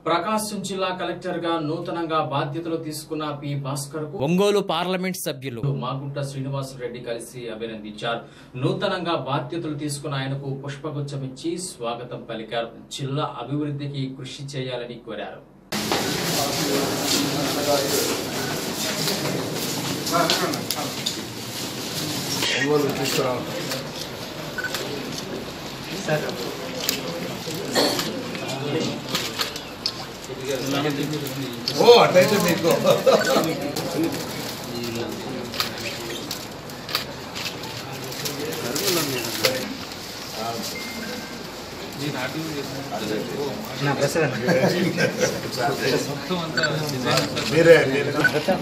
ప్రకాశం జిల్లా కలెక్టర్ గా నూతనంగా బాధ్యతలు తీసుకున్న పి భాస్కర్ కు ఒంగోలు పార్లమెంట్ సభ్యులు మాగుంట శ్రీనివాసరెడ్డి కలిసి అభినందించారు నూతనంగా బాధ్యతలు తీసుకున్న ఆయనకు పుష్పగుచ్చం ఇచ్చి స్వాగతం పలికారు జిల్లా అభివృద్ధికి కృషి చేయాలని కోరారు ఒంగోలు తీసుకురావడం ఓ అట్లయితే మీకు మీరే మీరే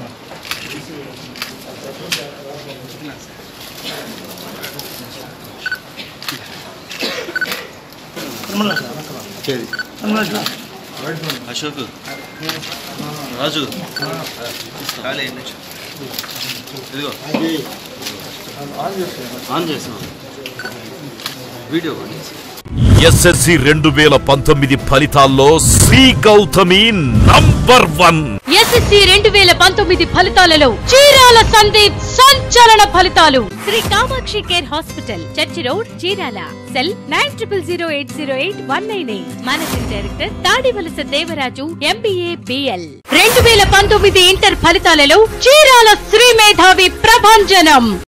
అశోక్ రాజు ఖాళీ అయ్యింది. ఇదిగో ఆన్ చేసాం వీడియో ఆన్ చేసాం ఎస్ఎస్సి రెండు వేల పంతొమ్మిది ఫలితాల్లో Sri Gautami number one SSC రెండు వేల పంతొమ్మిది ఫలితాలలో చీరాల సందీప్ సంచలన ఫలితాలు Sri Kamakshi care hospital church road Chirala cell nine triple zero eight zero eight one nine eight managing director Tadivalasa Devaraju MBA BL రెండు వేల పంతొమ్మిది ఇంటర్ ఫలితాలలో చీరాల శ్రీ మేధావి ప్రభంజనం